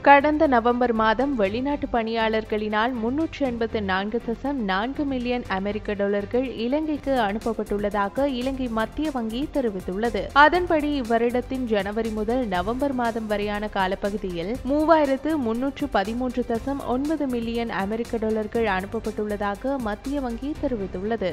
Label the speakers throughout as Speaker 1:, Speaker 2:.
Speaker 1: கடந்த நவம்பர் மாதம் வெளிநாட்டு பணியாளர்களினால் முன்னூற்று எண்பத்து நான்கு தசம் நான்கு மில்லியன் அமெரிக்க டாலர்கள் இலங்கைக்கு அனுப்பப்பட்டுள்ளதாக இலங்கை மத்திய வங்கி தெரிவித்துள்ளது அதன்படி இவ்வருடத்தின் ஜனவரி முதல் நவம்பர் மாதம் வரையான காலப்பகுதியில் மூவாயிரத்து முன்னூற்று பதிமூன்று தசம் ஒன்பது மில்லியன் அமெரிக்க டாலர்கள் அனுப்பப்பட்டுள்ளதாக மத்திய வங்கி தெரிவித்துள்ளது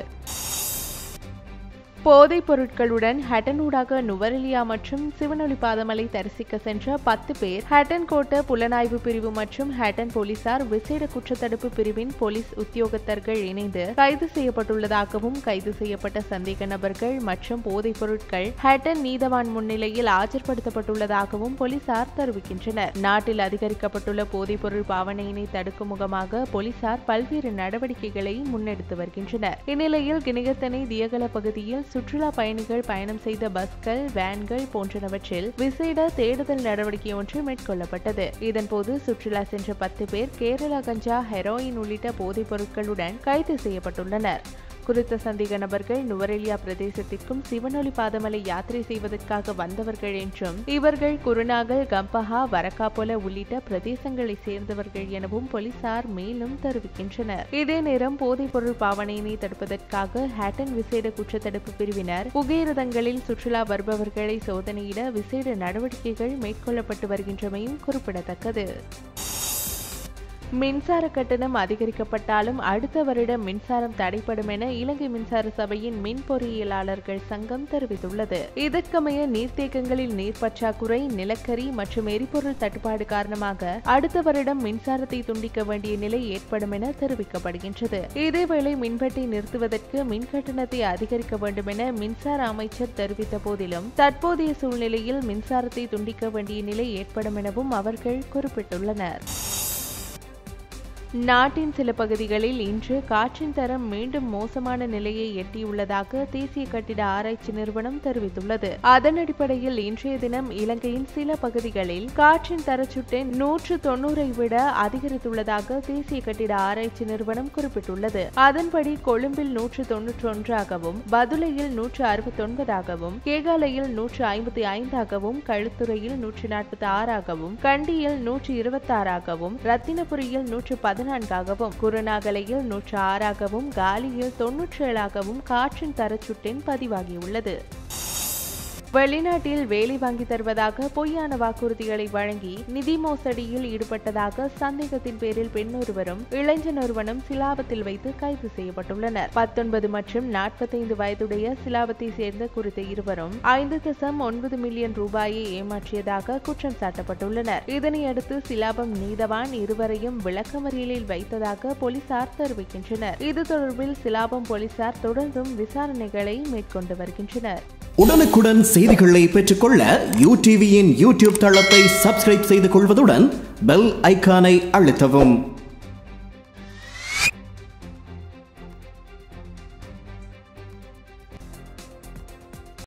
Speaker 1: போதைப் பொருட்களுடன் ஹட்டன் ஊடாக நுவரெலியா மற்றும் சிவனொலி பாதமலை தரிசிக்க சென்ற பத்து பேர் ஹட்டன் கோட்ட புலனாய்வு பிரிவு மற்றும் ஹட்டன் போலீசார் விசேட குற்றத்தடுப்பு பிரிவின் போலீஸ் உத்தியோகத்தர்கள் இணைந்து கைது செய்யப்பட்டுள்ளதாகவும் கைது செய்யப்பட்ட சந்தேக நபர்கள் மற்றும் போதைப் பொருட்கள் ஹட்டன் நீதவான் முன்னிலையில் ஆஜர்படுத்தப்பட்டுள்ளதாகவும் போலீசார் தெரிவிக்கின்றனர் நாட்டில் அதிகரிக்கப்பட்டுள்ள போதைப் பொருள் பாவனையினை தடுக்கும் முகமாக போலீசார் பல்வேறு நடவடிக்கைகளை முன்னெடுத்து வருகின்றனர் இந்நிலையில் கிணிகத்தனை தியகல பகுதியில் சுற்றுலா பயணிகள் பயணம் செய்த பஸ்கள் வேன்கள் போன்றனவற்றில் விசேட தேடுதல் நடவடிக்கை ஒன்று மேற்கொள்ளப்பட்டது இதன்போது சுற்றுலா சென்ற பத்து பேர் கேரளா கஞ்சா ஹெரோயின் உள்ளிட்ட போதைப் பொருட்களுடன் கைது செய்யப்பட்டுள்ளனர் குறித்த சந்தேக நபர்கள் நுவரெலியா பிரதேசத்திற்கும் சிவனொலி பாதமலை யாத்திரை செய்வதற்காக வந்தவர்கள் என்றும் இவர்கள் குருநாகல் கம்பஹா வரக்காபொல உள்ளிட்ட பிரதேசங்களை சேர்ந்தவர்கள் எனவும் போலீசார் மேலும் தெரிவிக்கின்றனர் இதே நேரம் போதைப் பொருள் பாவனையினை தடுப்பதற்காக ஹேட்டன் விசேட குற்றத்தடுப்பு பிரிவினர் புகையிரதங்களில் சுற்றுலா வருபவர்களை சோதனையிட விசேட நடவடிக்கைகள் மேற்கொள்ளப்பட்டு வருகின்றமையும் குறிப்பிடத்தக்கது மின்சார கட்டணம் அதிகரிக்கப்பட்டாலும் அடுத்த வருடம் மின்சாரம் தடைப்படும் என இலங்கை மின்சார சபையின் மின் பொறியியலாளர்கள் சங்கம் தெரிவித்துள்ளது இதற்கமைய நீர்த்தேக்கங்களில் நீர் பற்றாக்குறை நிலக்கரி மற்றும் எரிபொருள் தட்டுப்பாடு காரணமாக அடுத்த வருடம் மின்சாரத்தை துண்டிக்க வேண்டிய நிலை ஏற்படும் என தெரிவிக்கப்படுகின்றது இதேவேளை மின்வெட்டை நிறுத்துவதற்கு மின் கட்டணத்தை அதிகரிக்க வேண்டும் என மின்சார அமைச்சர் தெரிவித்த போதிலும் தற்போதைய சூழ்நிலையில் மின்சாரத்தை துண்டிக்க வேண்டிய நிலை ஏற்படும் எனவும் அவர்கள் குறிப்பிட்டுள்ளனர் நாட்டின் சில பகுதிகளில் இன்று காற்றின் தரம் மீண்டும் மோசமான நிலையை எட்டியுள்ளதாக தேசிய கட்டிட ஆராய்ச்சி நிறுவனம் தெரிவித்துள்ளது அதன் அடிப்படையில் இன்றைய தினம் இலங்கையின் சில பகுதிகளில் காற்றின் தரச்சுட்டெண் நூற்று தொன்னூறை விட அதிகரித்துள்ளதாக தேசிய கட்டிட ஆராய்ச்சி நிறுவனம் குறிப்பிட்டுள்ளது அதன்படி கொழும்பில் நூற்று தொன்னூற்றி ஒன்றாகவும் பதுளையில் நூற்று அறுபத்தொன்பதாகவும் கேகாலையில் நூற்று ஐம்பத்தி ஐந்தாகவும் களுத்துறையில் நூற்று நாற்பத்தி ஆறாகவும் கண்டியில் நூற்று இருபத்தாறாகவும் ரத்தினபுரியில் நூற்று பதினான்காகவும் குருநாகலையில் நூற்று ஆறாகவும் காலியில் தொன்னூற்றி ஏழாகவும் காற்றின் தரச்சுட்டெண் பதிவாகியுள்ளது வெளிநாட்டில் வேலை வாங்கி தருவதாக பொய்யான வாக்குறுதிகளை வழங்கி நிதி மோசடியில் ஈடுபட்டதாக சந்தேகத்தின் பேரில் பெண் ஒருவரும் இளைஞன் ஒருவனும் சிலாபத்தில் வைத்து கைது செய்யப்பட்டுள்ளனர் பத்தொன்பது மற்றும் நாற்பத்தைந்து வயதுடைய சிலாபத்தை சேர்ந்த குறித்த இருவரும் ஐந்து தசம் ஒன்பது மில்லியன் ரூபாயை ஏமாற்றியதாக குற்றம் சாட்டப்பட்டுள்ளனர் இதனையடுத்து சிலாபம் நீதவான் இருவரையும் விளக்கமறியலில் வைத்ததாக போலீசார் தெரிவிக்கின்றனர் இது தொடர்பில் சிலாபம் போலீசார் தொடர்ந்தும் விசாரணைகளை மேற்கொண்டு வருகின்றனர்
Speaker 2: உடனுக்குடன் செய்திகளை பெற்றுக்கொள்ள யூ டிவியின் யூடியூப் தளத்தை சப்ஸ்கிரைப் செய்து கொள்வதுடன் பெல் ஐக்கானை அழுத்தவும்